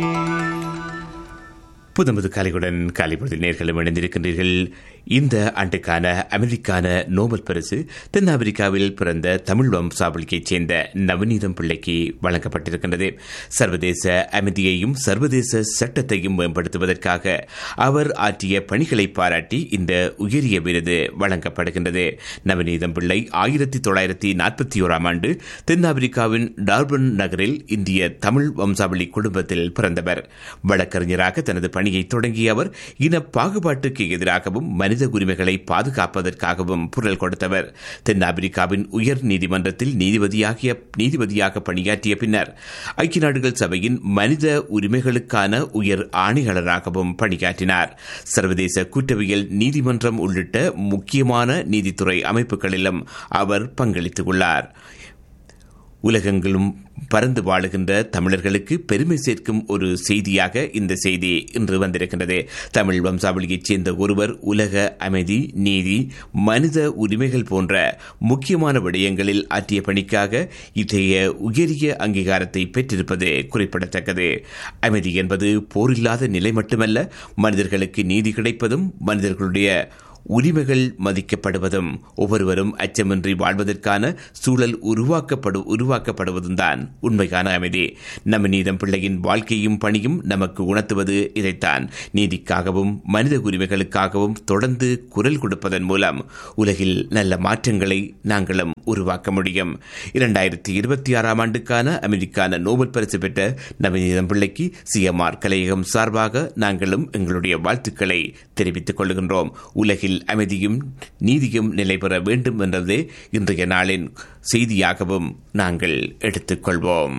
புதுமது கலையுடன் காலைப்பொழுது நேர்களும் இணைந்திருக்கின்றீர்கள் இந்த ஆண்டுக்கான அமெரிக்கான நோபல் பரிசு தென்னாப்பிரிக்காவில் பிறந்த தமிழ் வம்சாவளியைச் சேர்ந்த நவநீதம் பிள்ளைக்கு வழங்கப்பட்டிருக்கின்றது சர்வதேச அமைதியையும் சர்வதேச சட்டத்தையும் மேம்படுத்துவதற்காக அவர் ஆற்றிய பணிகளை பாராட்டி இந்த உயரிய விருது வழங்கப்படுகின்றது நவநீதம் பிள்ளை ஆயிரத்தி தொள்ளாயிரத்தி நாற்பத்தி ஓராம் ஆண்டு தென்னாப்பிரிக்காவின் டார்பன் நகரில் இந்திய தமிழ் வம்சாவளி குடும்பத்தில் பிறந்தவர் வழக்கறிஞராக தனது பணியை தொடங்கிய அவர் இன பாகுபாட்டுக்கு எதிராகவும் மனித உரிமைகளை பாதுகாப்பதற்காகவும் குரல் கொடுத்தவர் தென்னாப்பிரிக்காவின் உயர் நீதிமன்றத்தில் நீதிபதியாகிய நீதிபதியாக பணியாற்றிய பின்னர் ஐக்கிய நாடுகள் சபையின் மனித உரிமைகளுக்கான உயர் ஆணையாளராகவும் பணியாற்றினார் சர்வதேச குற்றவியல் நீதிமன்றம் உள்ளிட்ட முக்கியமான நீதித்துறை அமைப்புகளிலும் அவர் பங்களித்துள்ளார் உலகெங்கிலும் பறந்து வாழுகின்ற தமிழர்களுக்கு பெருமை சேர்க்கும் ஒரு செய்தியாக இந்த செய்தி இன்று வந்திருக்கின்றது தமிழ் வம்சாவளியைச் சேர்ந்த ஒருவர் உலக அமைதி நீதி மனித உரிமைகள் போன்ற முக்கியமான விடயங்களில் ஆற்றிய பணிக்காக இத்தகைய உயரிய அங்கீகாரத்தை பெற்றிருப்பது குறிப்பிடத்தக்கது அமைதி என்பது போரில்லாத நிலை மட்டுமல்ல மனிதர்களுக்கு நீதி கிடைப்பதும் மனிதர்களுடைய உரிமைகள் மதிக்கப்படுவதும் ஒவ்வொருவரும் அச்சமின்றி வாழ்வதற்கான சூழல் உருவாக்கப்படு உருவாக்கப்படுவதும் தான் உண்மையான அமைதி நம்ம நீதம் பிள்ளையின் வாழ்க்கையும் பணியும் நமக்கு உணர்த்துவது இதைத்தான் நீதிக்காகவும் மனித உரிமைகளுக்காகவும் தொடர்ந்து குரல் கொடுப்பதன் மூலம் உலகில் நல்ல மாற்றங்களை நாங்களும் உருவாக்க முடியும் இரண்டாயிரத்தி இருபத்தி ஆறாம் ஆண்டுக்கான அமெரிக்கான நோபல் பரிசு பெற்ற நவநீதம் பிள்ளைக்கு சிஎம்ஆர் கலையகம் சார்பாக நாங்களும் எங்களுடைய வாழ்த்துக்களை தெரிவித்துக் கொள்கின்றோம் உலகில் அமைதியும் நீதியும் நிலை பெற வேண்டும் என்றதே இன்றைய நாளின் செய்தியாகவும் நாங்கள் எடுத்துக்கொள்வோம்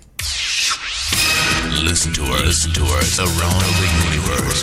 Listen to us, listen to us around the universe.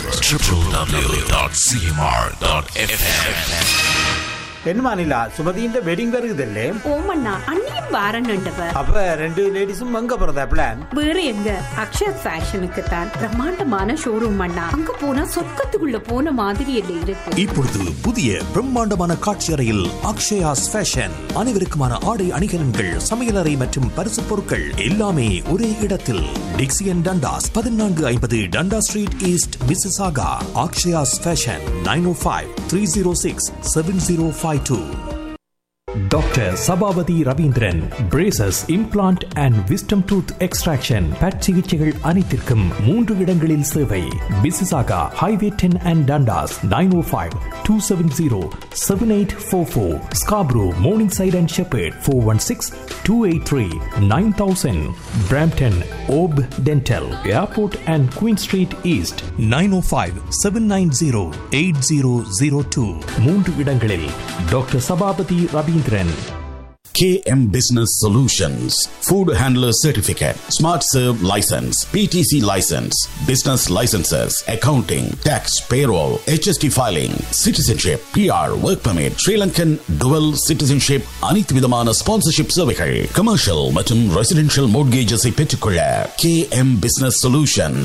www.cmr.fm. என்னமா நிலா சுமதியின் வெட்டிங் வருகுதல்லே ஓமண்ணா அண்ணியும் வாரன்னுட்டவ அப்ப ரெண்டு லேடிஸும் அங்க போறதா பிளான் வேற எங்க அக்ஷயா ஃபேஷனுக்கு தான் பிரம்மாண்டமான ஷோரூம் அண்ணா அங்க போனா சொர்க்கத்துக்குள்ள போன மாதிரி இல்ல இருக்கு இப்பொழுது புதிய பிரம்மாண்டமான காட்சி அறையில் அக்ஷயாஸ் ஃபேஷன் அனைவருக்குமான ஆடை அணிகலன்கள் சமையலறை மற்றும் பரிசு பொருட்கள் எல்லாமே ஒரே இடத்தில் டிக்சியன் டண்டாஸ் பதினான்கு ஐம்பது Dundas Street East Mississauga Akshaya's fashion nine O five three zero six seven zero five two doctor Sabapathy Ravindran braces implant and wisdom tooth extraction பட் சிகிச்சைகள் அனைத்திற்கும் மூன்று இடங்களில் சேவை Mississauga highway ten and Dundas nine O five two seven zero seven eight four four Scarborough Morningside and Sheppard four one six two eight three nine thousand Brampton ஓப் dental airport and Queen street east nine O five seven nine zero eight zero zero two மூன்று இடங்களில் doctor Sabapathy Ravindran KM Business Solutions, Food Handler Certificate, Smart Serve License, PTC License, Business Licenses, Accounting, Tax, Payroll, HST Filing, Citizenship, PR, Work Permit, Sri Lankan Dual Citizenship, அனைத்து விதமான sponsorship சேவைகள் commercial மற்றும் residential மோட்கேஜஸை பெற்றுக்கொள்ள KM Business Solutions,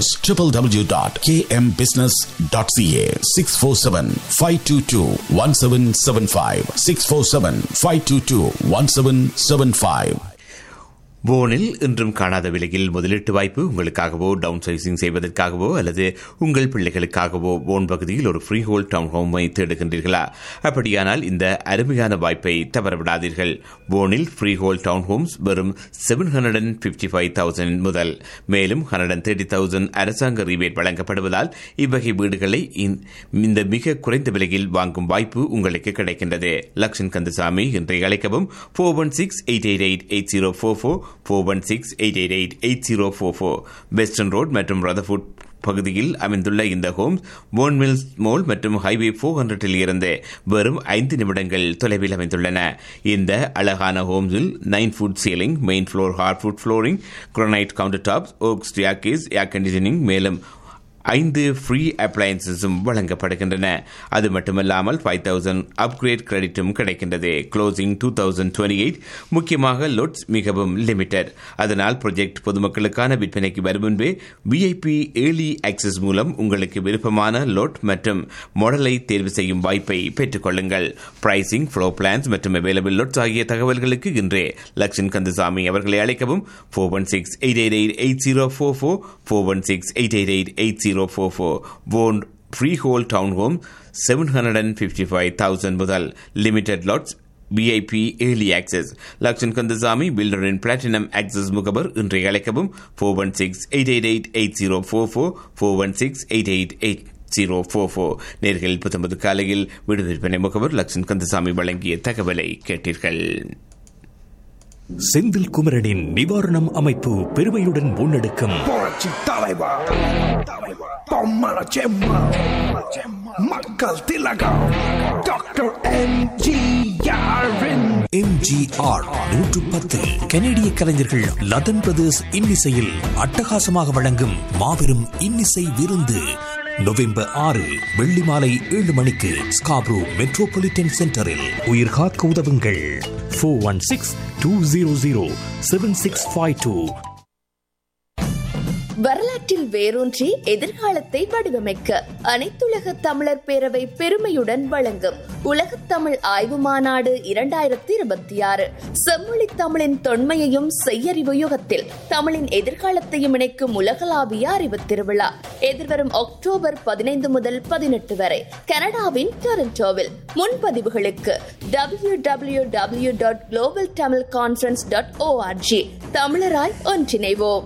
www.kmbusiness.ca 647-522-1775 647-522-1775 போனில் இன்றும் காணாத விலையில் முதலீட்டு வாய்ப்பு உங்களுக்காகவோ டவுன் சைசிங் செய்வதற்காகவோ அல்லது உங்கள் பிள்ளைகளுக்காகவோ போன் பகுதியில் ஒரு ஃப்ரீ ஹோல் டவுன் ஹோமை தேடுகின்றீர்களா அப்படியானால் இந்த அருமையான வாய்ப்பை தவறவிடாதீர்கள் போனில் ஃப்ரீ ஹோல் டவுன் ஹோம்ஸ் வெறும் seven hundred and fifty five thousand முதல் மேலும் ஹண்ட்ரட் அண்ட் தேர்ட்டி தௌசண்ட் அரசாங்க ரீபேட் வழங்கப்படுவதால் இவ்வகை வீடுகளை இந்த மிக குறைந்த விலையில் வாங்கும் வாய்ப்பு உங்களுக்கு கிடைக்கின்றது லக்ஷன் கந்தசாமி இன்றைய அழைக்கவும் four one six eight eight eight eight zero four four four one six eight eight eight eight zero four four Western Road மற்றும் ரதர்ஃபுட் பகுதியில் அமைந்துள்ள இந்த ஹோம்ஸ் போன் மில்ஸ் மோல் மற்றும் ஹைவே ஃபோர் ஹண்ட்ரட்டில் இருந்து வெறும் ஐந்து நிமிடங்கள் தொலைவில் அமைந்துள்ளன இந்த அழகான ஹோம்ஸில் nine foot ceiling main floor hardwood flooring granite countertops oak staircase air conditioning மேலும் ஐந்து ஃப்ரீ அப்ளையன்சஸும் வழங்கப்படுகின்றன அது மட்டுமல்லாமல் ஃபைவ் தௌசண்ட் அப்கிரேட் கிரெடிட்டும் கிடைக்கின்றது closing two thousand twenty eight முக்கியமாக லொட்ஸ் மிகவும் லிமிடெட் அதனால் ப்ரொஜெக்ட் பொதுமக்களுக்கான விற்பனைக்கு வரும் முன்பே விஐபி ஏர்லி ஆக்சஸ் மூலம் உங்களுக்கு விருப்பமான லோட் மற்றும் மாடலை தேர்வு செய்யும் வாய்ப்பை பெற்றுக்கொள்ளுங்கள் பிரைசிங் ஃப்ளோ பிளான்ஸ் மற்றும் அவைலபிள் லோட்ஸ் ஆகிய தகவல்களுக்கு இன்றே லக்ஷன் கந்தசாமி அவர்களை அழைக்கவும் four one six eight eight eight eight zero four four four one six eight eight eight eight zero four four own freehold town home seven hundred and fifty five thousand முதல் limited lots VIP early access Lakshan Kandasamy பில்டரின் platinum access முகவர் இன்றைய அழைக்கவும் four one six eight eight eight eight zero four four four one six eight eight eight zero four four நேர்கள் புத்தம்பது காலையில் வீடு விற்பனை முகவர் லக்ஷன் கந்தசாமி வழங்கிய தகவலை கேட்டீர்கள் செந்தில் குமரனின் நிவாரணம் அமைப்பு பெருமையுடன் முன்னெடுக்கும் புரட்சி தலைவர் பொம்மல செம்மா மக்கள் திலகம் டாக்டர் எம்ஜிஆரின் எம்ஜிஆர் நூற்று பத்து கனேடிய கலைஞர்கள் லதன் பிரதர்ஸ் இன்னிசையில் அட்டகாசமாக வழங்கும் மாபெரும் இன்னிசை விருந்து நவம்பர் ஆறு வெள்ளி மாலை ஏழு மணிக்கு ஸ்காப்ரோ மெட்ரோபாலிட்டன் சென்டரில் உயிர் காக்க உதவுங்கள் four one six two zero zero seven six five two வரலாற்றில் வேரூன்றி எதிர்காலத்தை வடிவமைக்க அனைத்துலக தமிழர் பேரவை பெருமையுடன் வழங்கும் உலகத் தமிழ் ஆய்வு மாநாடு இரண்டாயிரத்தி இருபத்தி ஆறு செம்மொழி தமிழின் தொன்மையையும் செய்யறிவு யுகத்தில் தமிழின் எதிர்காலத்தையும் இணைக்கும் உலகளாவிய அறிவு திருவிழா எதிர்வரும் அக்டோபர் பதினைந்து முதல் பதினெட்டு வரை கனடாவின் டொரண்டோவில் முன்பதிவுகளுக்கு W W W dot global Tamil conference dot ORG தமிழராய் ஒன்றிணைவோம்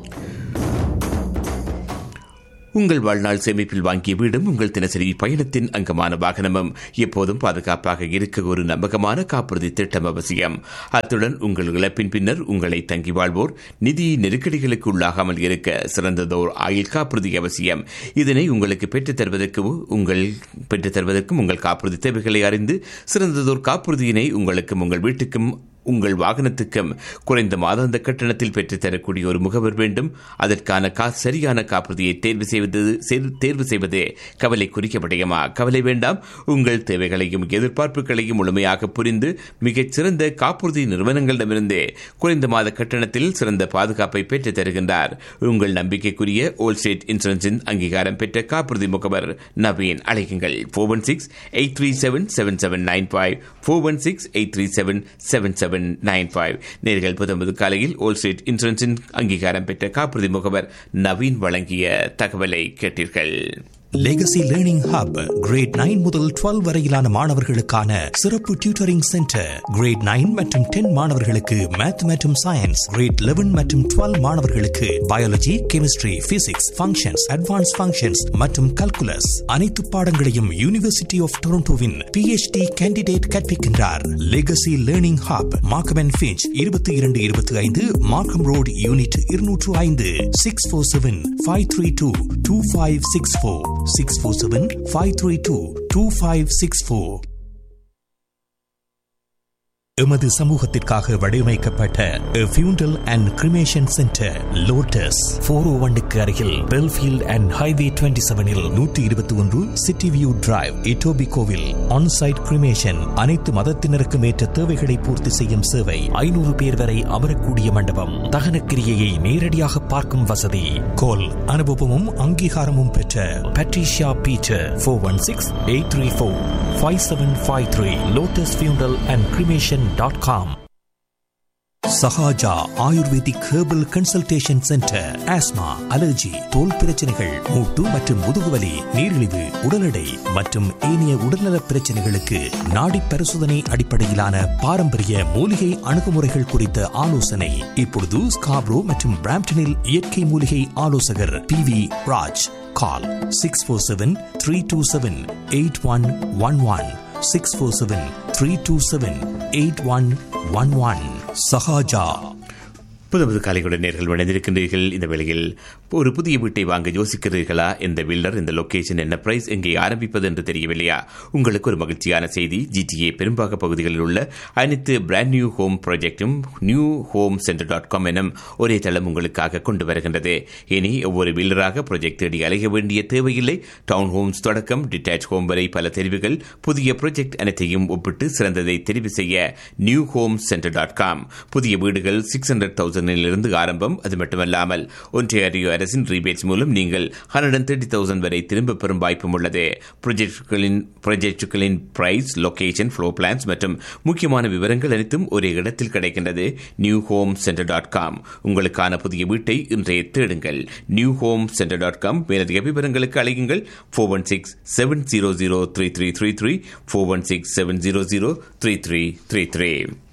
உங்கள் வாழ்நாள் சேமிப்பில் வாங்கிய வீடும் உங்கள் தினசரி பயணத்தின் அங்கமான வாகனமும் எப்போதும் பாதுகாப்பாக இருக்க ஒரு நம்பகமான காப்புறுதி திட்டம் அவசியம் அத்துடன் உங்கள் இழப்பின் பின்னர் உங்களை தங்கி வாழ்வோர் நிதி நெருக்கடிகளுக்கு உள்ளாகாமல் இருக்க சிறந்ததோர் ஆயுள் காப்புறுதி அவசியம் இதனை உங்களுக்கு பெற்றுத் தருவதற்கு உங்கள் பெற்றுத் தருவதற்கும் உங்கள் காப்புறுதி தேவைகளை அறிந்து சிறந்ததோர் காப்புறுதியினை உங்களுக்கும் உங்கள் வீட்டுக்கும் உங்கள் வாகனத்துக்கும் குறைந்த மாதாந்த கட்டணத்தில் பெற்றுத் தரக்கூடிய ஒரு முகவர் வேண்டும் அதற்கான கா சரியான காப்புறுதியை தேர்வு செய்வது செய்- தேர்வு செய்வதே கவலைக்குரிய விடயமா கவலை வேண்டாம் உங்கள் தேவைகளையும் எதிர்பார்ப்புகளையும் முழுமையாக புரிந்து மிகச் சிறந்த காப்புறுதி நிறுவனங்களிடமிருந்தே குறைந்த மாத கட்டணத்தில் சிறந்த பாதுகாப்பை பெற்றுத் தருகின்றார் உங்கள் நம்பிக்கைக்குரிய ஓல் ஸ்டேட் இன்சூரன்ஸின் அங்கீகாரம் பெற்ற காப்புறுதி முகவர் நவீன் அழைக்குங்கள் four one six eight three seven seven seven nine five four one six eight three seven seven seven nine five நேர்கள் புதம்பது காலையில் ஓல் ஸ்ட்ரீட் இன்சூரன்ஸின் அங்கீகாரம் பெற்ற காப்புறுதி முகவர் நவீன் வழங்கிய தகவலை கேட்டீர்கள் Legacy Learning Hub grade nine முதல் டுவெல் வரையிலான மாணவர்களுக்கான சிறப்பு டியூட்டரிங் சென்டர் கிரேட் நைன் மற்றும் டென் மாணவர்களுக்கு மேத் மற்றும் சயின்ஸ் கிரேட் லெவன் மற்றும் டுவெல் மாணவர்களுக்கு biology chemistry physics functions advance functions மற்றும் கல்குலஸ் அனைத்து பாடங்களையும் யூனிவர்சிட்டி ஆஃப் டொரண்டோவின் பிஹெச்டி கேண்டிடேட் கற்பிக்கின்றார் Legacy Learning Hub Markham Finch இருபத்தி இரண்டு இருபத்தி ஐந்து மார்க்கம் ரோடு யூனிட் இருநூற்று ஐந்து six four seven five three two two five six four six four seven five three two two five six four எமது சமூகத்திற்காக வடிவமைக்கப்பட்ட funeral and cremation centre Lotus four O ஒன்னுக்கு அருகில் பெல்ஃபீல்ட் அண்ட் ஹைவே டுவெண்ட்டி செவனில் நூற்றி இருபத்தி ஒன்று city view drive இட்டோபி கோவில் ஆன்சைட் கிரிமேஷன் அனைத்து மதத்தினருக்கும் ஏற்ற தேவைகளை பூர்த்தி செய்யும் சேவை ஐநூறு பேர் வரை அமரக்கூடிய மண்டபம் தகன கிரியையை நேரடியாக பார்க்கும் வசதி கோல் அனுபவமும் அங்கீகாரமும் பெற்ற Patricia Peter four one six eight three four five seven five three Lotus funeral and cremation dot com Sahaja ayurvedic herbal consultation centre asthma allergy தோல் பிரச்சனைகள் மூட்டு மற்றும் முதுகுவலி நீரிழிவு உடல் எடை மற்றும் ஏனைய உடல்நலப் பிரச்சனைகளுக்கு நாடி பரிசோதனை அடிப்படையிலான பாரம்பரிய மூலிகை அணுகுமுறைகள் குறித்த ஆலோசனை இப்பொழுது ஸ்காப்ரோ மற்றும் பிராம்டனில் இயற்கை மூலிகை ஆலோசகர் P V Raj call six four seven three two seven eight one one one six four seven three two seven eight one one one Sahaja புது புது காலைகளுடன் நேர்கள் இணைந்திருக்கின்றீர்கள் இந்த வேளையில் ஒரு புதிய வீட்டை வாங்க யோசிக்கிறீர்களா இந்த பில்டர் இந்த லொகேஷன் என்ன பிரைஸ் எங்கே ஆரம்பிப்பது என்று தெரியவில்லையா உங்களுக்கு ஒரு மகிழ்ச்சியான செய்தி ஜிடிஏ பெரும்பாக பகுதிகளில் உள்ள அனைத்து பிராண்ட் நியூ ஹோம் ப்ராஜெக்டும் new home centre dot com எனும் ஒரே தளம் உங்களுக்காக கொண்டு வருகின்றது இனி ஒவ்வொரு பில்டராக ப்ராஜெக்ட் தேடி அலைய வேண்டிய தேவையில்லை டவுன் ஹோம்ஸ் தொடக்கம் டிட்டாச் ஹோம் வரை பல தெரிவுகள் புதிய ப்ராஜெக்ட் அனைத்தையும் ஒப்பிட்டு சிறந்ததை தெரிவு செய்ய new home centre dot com புதிய வீடுகள் சிக்ஸ் ஹண்ட்ரட் தௌசண்டிலிருந்து ஆரம்பம் அது மட்டுமல்லாமல் ஒன்றிய அரசின் ரீபேட்ஸ் மூலம் நீங்கள் ஹண்ட்ரட் அண்ட் தேர்ட்டி தௌசண்ட் வரை திரும்ப பெறும் வாய்ப்பும் உள்ளது ப்ராஜெக்டுகளின் ப்ராஜெக்டுகளின் பிரைஸ் லொகேஷன் ஃப்ளோ பிளான்ஸ் மற்றும் முக்கியமான விவரங்கள் அனைத்தும் ஒரே இடத்தில் கிடைக்கின்றது new home centre dot com உங்களுக்கான புதிய வீட்டை இன்றைய தேடுங்கள் new home centre dot com மேலதிக விவரங்களுக்கு அழையுங்கள் four one six seven zero zero three three three three four one six seven zero zero three three three three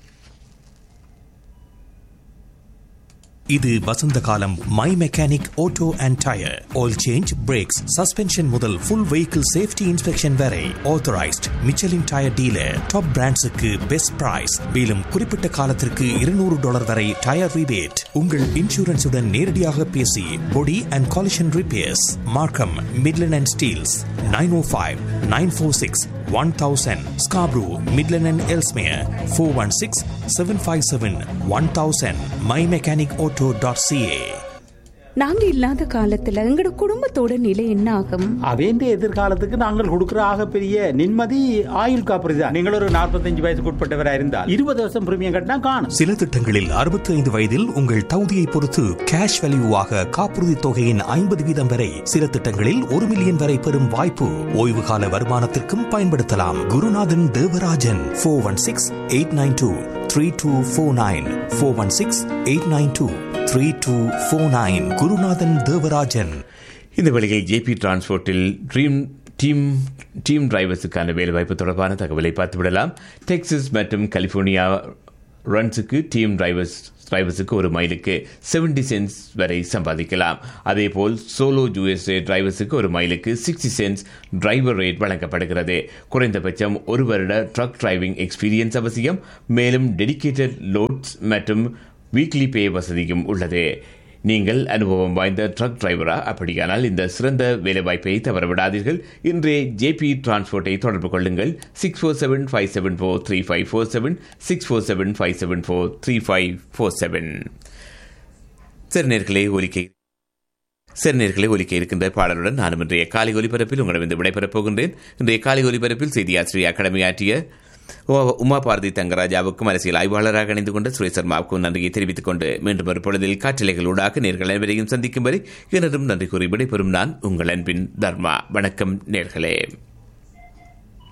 இது வசந்த காலம் my mechanic auto and tyre oil change brakes suspension முதல் full vehicle safety inspection வரை authorised Michelin tyre dealer top பிராண்ட்ஸுக்கு best price மேலும் குறிப்பிட்ட காலத்திற்கு இருநூறு டாலர் வரை டயர் ரிபேட் உங்கள் இன்சூரன்ஸுடன் நேரடியாக பேசி body and collision repairs Markham Midland and Steeles nine O five nine four six one thousand Scarborough Midland and Ellesmere four one six seven five seven one thousand my mechanic auto dot CA நாங்க இல்லாத காலத்துல எங்கட குடும்பத்தோட நிலை என்ன ஆகும் அவேண்ட எதிர்காலத்துக்கு நாங்கள் கொடுக்கிற ஆக பெரிய நிம்மதி ஆயுள் காப்பீடு தான் நீங்கள் ஒரு நாற்பத்தஞ்சு வயசுக்கு உட்பட்டவராக இருந்தால் இருபது வருஷம் பிரீமியம் கட்டினா காணும் சில திட்டங்களில் 65 வயதில் உங்கள் தகுதியை பொறுத்து கேஷ் வேல்யூவாக காப்புறுதி தொகையின் ஐம்பது வீதம் வரை சில திட்டங்களில் ஒரு மில்லியன் வரை பெறும் வாய்ப்பு ஓய்வு கால வருமானத்திற்கும் பயன்படுத்தலாம் Gurunathan Devarajan four one six eight nine two three two four nine four one six eight nine two three two four nine Gurunathan Devarajan இந்த வேளையில் ஜேபி டிரான்ஸ்போர்ட்டில் ட்ரீம் டீம் டீம் டிரைவர்ஸுக்கான வேலைவாய்ப்பு தொடர்பான தகவலை பார்த்துவிடலாம் டெக்சஸ் மற்றும் கலிபோர்னியா ரன்ஸுக்கு டீம் டிரைவர்ஸ் டிரைவர்ஸுக்கு ஒரு மைலுக்கு 70 சென்ட்ஸ் வரை சம்பாதிக்கலாம் அதேபோல் சோலோ யூஎஸ்ஏ டிரைவர்ஸுக்கு ஒரு மைலுக்கு 60 சென்ட்ஸ் டிரைவர் ரேட் வழங்கப்படுகிறது குறைந்தபட்சம் ஒரு வருட ட்ரக் டிரைவிங் எக்ஸ்பீரியன்ஸ் அவசியம் மேலும் டெடிகேட்டட் லோட்ஸ் மற்றும் வீக்லி பே வசதியும் உள்ளது நீங்கள் அனுபவம் வாய்ந்த ட்ரக் டிரைவரா அப்படியானால் இந்த சிறந்த வேலைவாய்ப்பை தவறவிடாதீர்கள் இன்றே ஜேபி டிரான்ஸ்போர்ட்டை தொடர்பு கொள்ளுங்கள் six four seven five seven four three five four seven six four seven five seven four three five four seven சரி நேர்களே ஒலிக்கை சரி நேர்களை ஒலிக்க இருக்கின்ற பாடலுடன் நானும் இன்றைய காலை ஒலிபரப்பில் உங்களிடம் விடைபெறப் போகின்றேன் இன்றைய காலை ஒலிபரப்பில் செய்தி ஆசிரியர் அகாடமி ஆற்றிய உமா- உமா பாரதி தங்கராஜாவுக்கும் அரசியல் ஆய்வாளராக இணைந்து கொண்ட சுரேஷ் சர்மாவுக்கும் நன்றியை தெரிவித்துக் கொண்டு மீண்டும் ஒரு பொழுதில் காற்றலைகளூடாக நேர்கள் அனைவரையும் சந்திக்கும் வரை எனதும் நன்றி கூறி விடைபெறும் நான் உங்கள் அன்பின் தர்மா வணக்கம் நேர்களே